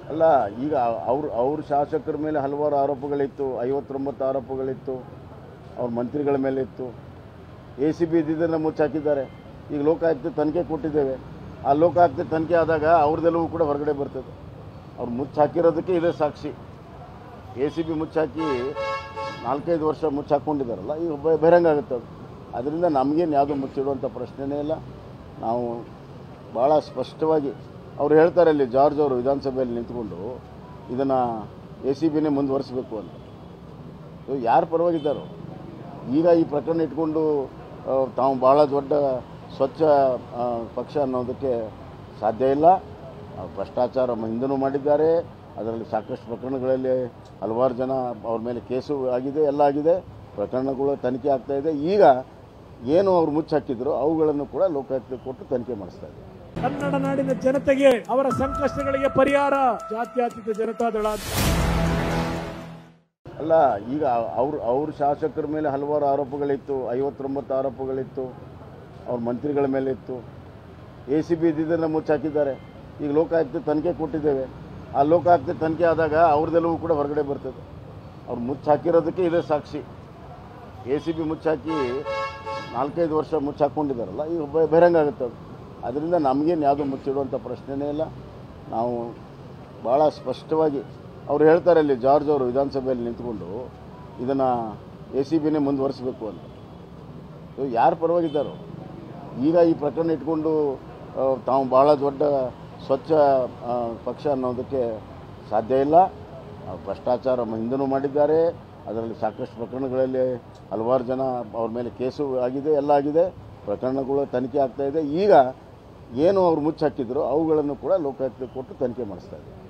ಅಲ್ಲ ಈಗ ಅವ್ರ ಅವ್ರ ಶಾಸಕರ ಮೇಲೆ ಹಲವಾರು ಆರೋಪಗಳಿತ್ತು ಐವತ್ತೊಂಬತ್ತು ಆರೋಪಗಳಿತ್ತು ಅವ್ರ ಮಂತ್ರಿಗಳ ಮೇಲೆ ಇತ್ತು ಎ ಸಿ ಬಿ ಇದ್ದಿದ್ದನ್ನು ಮುಚ್ಚಾಕಿದ್ದಾರೆ ಈಗ ಲೋಕಾಯುಕ್ತ ತನಿಖೆ ಕೊಟ್ಟಿದ್ದೇವೆ ಆ ಲೋಕಾಯುಕ್ತ ತನಿಖೆ ಆದಾಗ ಅವ್ರದ್ದೆಲ್ಲವೂ ಕೂಡ ಹೊರಗಡೆ ಬರ್ತದೆ ಅವ್ರು ಮುಚ್ಚಾಕಿರೋದಕ್ಕೆ ಇದೇ ಸಾಕ್ಷಿ ಎ ಸಿ ಬಿ ಮುಚ್ಚಾಕಿ ನಾಲ್ಕೈದು ವರ್ಷ ಮುಚ್ಚಾಕೊಂಡಿದ್ದಾರಲ್ಲ ಈಗ ಬ- ಬಹಿರಂಗ ಆಗುತ್ತೆ ಅದು ಅದರಿಂದ ನಮಗೇನು ಯಾವುದೂ ಮುಚ್ಚಿಡುವಂಥ ಪ್ರಶ್ನೆನೇ ಇಲ್ಲ ನಾವು ಭಾಳ ಸ್ಪಷ್ಟವಾಗಿ ಅವ್ರು ಹೇಳ್ತಾರೆ ಅಲ್ಲಿ ಜಾರ್ಜ್ ಅವರು ವಿಧಾನಸಭೆಯಲ್ಲಿ ನಿಂತ್ಕೊಂಡು ಇದನ್ನು ಎ ಸಿ ಬಿನೇ ಮುಂದುವರಿಸಬೇಕು ಅಂತ ಸೊ ಯಾರು ಪರವಾಗಿದ್ದಾರೋ ಈಗ ಈ ಪ್ರಕರಣ ಇಟ್ಕೊಂಡು ಆ, ತಾವು ಭಾಳ ದೊಡ್ಡ ಸ್ವಚ್ಛ ಆ, ಪಕ್ಷ ಅನ್ನೋದಕ್ಕೆ ಸಾಧ್ಯ ಇಲ್ಲ ಆ, ಭ್ರಷ್ಟಾಚಾರ ಹಿಂದೂ ಮಾಡಿದ್ದಾರೆ ಅದರಲ್ಲಿ ಸಾಕಷ್ಟು ಪ್ರಕರಣಗಳಲ್ಲಿ ಹಲವಾರು ಜನ ಅವ್ರ ಮೇಲೆ ಕೇಸು ಆಗಿದೆ ಎಲ್ಲ ಆಗಿದೆ ಪ್ರಕರಣಗಳು ತನಿಖೆ ಆಗ್ತಾ ಇದೆ ಈಗ ಏನು ಅವ್ರು ಮುಚ್ಚಾಕಿದ್ರು ಅವುಗಳನ್ನು ಕೂಡ ಲೋಕಾಯುಕ್ತ ಕೊಟ್ಟು ತನಿಖೆ ಮಾಡಿಸ್ತಾ ಇದೆ ಕನ್ನಡ ನಾಡಿನ ಜನತೆಗೆ ಅವರ ಸಂಕಷ್ಟಗಳಿಗೆ ಪರಿಹಾರ ಜಾತ್ಯತೀತ ಜನತಾದಳ ಅಂತ ಅಲ್ಲ ಈಗ ಅವ್ರ ಅವ್ರ ಶಾಸಕರ ಮೇಲೆ ಹಲವಾರು ಆರೋಪಗಳಿತ್ತು ಐವತ್ತೊಂಬತ್ತು ಆರೋಪಗಳಿತ್ತು ಅವ್ರ ಮಂತ್ರಿಗಳ ಮೇಲೆ ಇತ್ತು ಎ ಸಿ ಬಿ ಇದ್ದಿದ್ದನ್ನು ಮುಚ್ಚಾಕಿದ್ದಾರೆ ಈಗ ಲೋಕಾಯುಕ್ತ ತನಿಖೆ ಕೊಟ್ಟಿದ್ದೇವೆ ಆ ಲೋಕಾಯುಕ್ತ ತನಿಖೆ ಆದಾಗ ಅವ್ರದ್ದೆಲ್ಲವೂ ಕೂಡ ಹೊರಗಡೆ ಬರ್ತದೆ ಅವ್ರು ಮುಚ್ಚಾಕಿರೋದಕ್ಕೆ ಇದೇ ಸಾಕ್ಷಿ ಎ ಸಿ ಬಿ ಮುಚ್ಚಾಕಿ ನಾಲ್ಕೈದು ವರ್ಷ ಮುಚ್ಚಾಕೊಂಡಿದ್ದಾರಲ್ಲ ಈಗ ಬ- ಬಹಿರಂಗ ಆಗುತ್ತೆ ಅದು ಅದರಿಂದ ನಮಗೇನು ಯಾವುದೂ ಮುಚ್ಚಿಡುವಂಥ ಪ್ರಶ್ನೆನೇ ಇಲ್ಲ ನಾವು ಭಾಳ ಸ್ಪಷ್ಟವಾಗಿ ಅವ್ರು ಹೇಳ್ತಾರೆ ಅಲ್ಲಿ ಜಾರ್ಜ್ ಅವರು ವಿಧಾನಸಭೆಯಲ್ಲಿ ನಿಂತ್ಕೊಂಡು ಇದನ್ನು ಎ ಸಿ ಬಿನೇ ಮುಂದುವರಿಸಬೇಕು ಅಂತ ಸೊ ಯಾರು ಪರವಾಗಿದ್ದಾರೋ ಈಗ ಈ ಪ್ರಕರಣ ಇಟ್ಕೊಂಡು ಆ, ತಾವು ಭಾಳ ದೊಡ್ಡ ಸ್ವಚ್ಛ ಆ, ಪಕ್ಷ ಅನ್ನೋದಕ್ಕೆ ಸಾಧ್ಯ ಇಲ್ಲ ಆ, ಭ್ರಷ್ಟಾಚಾರ ಹಿಂದೂ ಮಾಡಿದ್ದಾರೆ ಅದರಲ್ಲಿ ಸಾಕಷ್ಟು ಪ್ರಕರಣಗಳಲ್ಲಿ ಹಲವಾರು ಜನ ಅವ್ರ ಮೇಲೆ ಕೇಸು ಆಗಿದೆ ಎಲ್ಲ ಆಗಿದೆ ಪ್ರಕರಣಗಳು ತನಿಖೆ ಆಗ್ತಾ ಇದೆ ಈಗ ಏನು ಅವ್ರು ಮುಚ್ಚಾಕಿದ್ರು ಅವುಗಳನ್ನು ಕೂಡ ಲೋಕಾಯುಕ್ತ ಕೊಟ್ಟು ತನಿಖೆ ಮಾಡಿಸ್ತಾ ಇದೆ